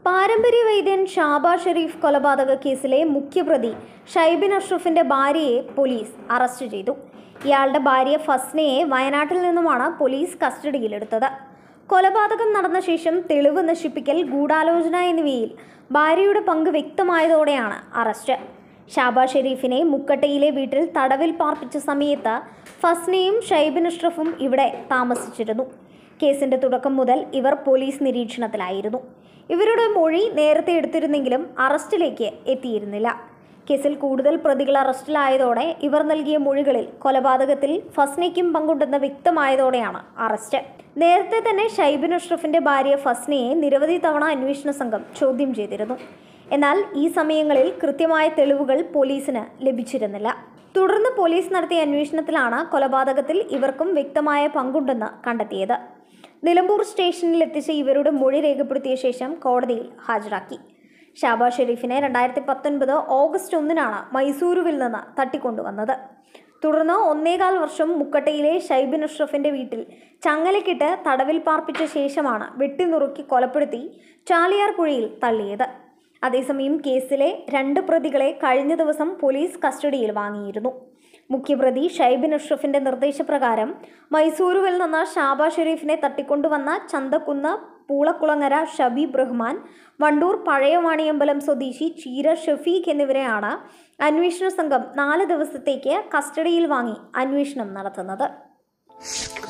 പാരമ്പര്യ വൈദ്യൻ ഷാബ ഷെരീഫ് കൊലപാതക കേസിലെ മുഖ്യപ്രതി ഷൈബിൻ അഷ്റഫിന്റെ ഭാര്യയെ പോലീസ് അറസ്റ്റ് ചെയ്തു ഇയാളുടെ ഭാര്യ ഫസ്നയെ വയനാട്ടിൽ നിന്നുമാണ് പോലീസ് കസ്റ്റഡിയിലെടുത്തത് കൊലപാതകം നടന്ന ശേഷം തെളിവ് നശിപ്പിക്കൽ ഗൂഢാലോചന എന്നിവയിൽ ഭാര്യയുടെ പങ്ക് വ്യക്തമായതോടെയാണ് അറസ്റ്റ് ഷാബ ഷെരീഫിനെ മുക്കട്ടയിലെ വീട്ടിൽ തടവിൽ പാർപ്പിച്ച സമയത്ത് ഫസ്നയും ഷൈബിൻ അഷ്റഫും ഇവിടെ താമസിച്ചിരുന്നു കേസിന്റെ തുടക്കം മുതൽ ഇവർ പോലീസ് നിരീക്ഷണത്തിലായിരുന്നു ഇവരുടെ മൊഴി നേരത്തെ എടുത്തിരുന്നെങ്കിലും അറസ്റ്റിലേക്ക് എത്തിയിരുന്നില്ല കേസിൽ കൂടുതൽ പ്രതികൾ അറസ്റ്റിലായതോടെ ഇവർ നൽകിയ മൊഴികളിൽ കൊലപാതകത്തിൽ ഫസ്നയ്ക്കും പങ്കുണ്ടെന്ന് വ്യക്തമായതോടെയാണ് അറസ്റ്റ് നേരത്തെ തന്നെ ഷൈബിൻ അഷ്റഫിന്റെ ഭാര്യ ഫസ്നയെ നിരവധി തവണ അന്വേഷണ സംഘം ചോദ്യം ചെയ്തിരുന്നു എന്നാൽ ഈ സമയങ്ങളിൽ കൃത്യമായ തെളിവുകൾ പോലീസിന് ലഭിച്ചിരുന്നില്ല തുടർന്ന് പോലീസ് നടത്തിയ അന്വേഷണത്തിലാണ് കൊലപാതകത്തിൽ ഇവർക്കും വ്യക്തമായ പങ്കുണ്ടെന്ന് കണ്ടെത്തിയത് നിലമ്പൂർ സ്റ്റേഷനിൽ എത്തിച്ച ഇവരുടെ മൊഴി രേഖപ്പെടുത്തിയ ശേഷം കോടതിയിൽ ഹാജരാക്കി ഷാബാ ഷെരീഫിനെ രണ്ടായിരത്തി പത്തൊൻപത് ഓഗസ്റ്റ് ഒന്നിനാണ് മൈസൂരുവിൽ നിന്ന് തട്ടിക്കൊണ്ടുവന്നത് തുടർന്ന് ഒന്നേകാൽ വർഷം മുക്കട്ടയിലെ ഷൈബിൻ അഷ്റഫിന്റെ വീട്ടിൽ ചങ്ങലക്കിട്ട് തടവിൽ പാർപ്പിച്ച ശേഷമാണ് വെട്ടിനുറുക്കി കൊലപ്പെടുത്തി ചാലിയാർ പുഴയിൽ തള്ളിയത് അതേസമയം കേസിലെ രണ്ട് പ്രതികളെ കഴിഞ്ഞ ദിവസം പോലീസ് കസ്റ്റഡിയിൽ വാങ്ങിയിരുന്നു മുഖ്യപ്രതി ഷൈബിൻ അഷ്റഫിന്റെ നിർദ്ദേശപ്രകാരം മൈസൂരുവിൽ നിന്ന് ഷാബ ഷെരീഫിനെ തട്ടിക്കൊണ്ടുവന്ന ചന്തക്കുന്ന് പൂളക്കുളങ്ങര ഷബീബ് റഹ്മാൻ വണ്ടൂർ പഴയ വാണിയമ്പലം സ്വദേശി ചീര ഷഫീഖ് എന്നിവരെയാണ് അന്വേഷണ സംഘം നാല് ദിവസത്തേക്ക് കസ്റ്റഡിയിൽ വാങ്ങി അന്വേഷണം നടത്തുന്നത്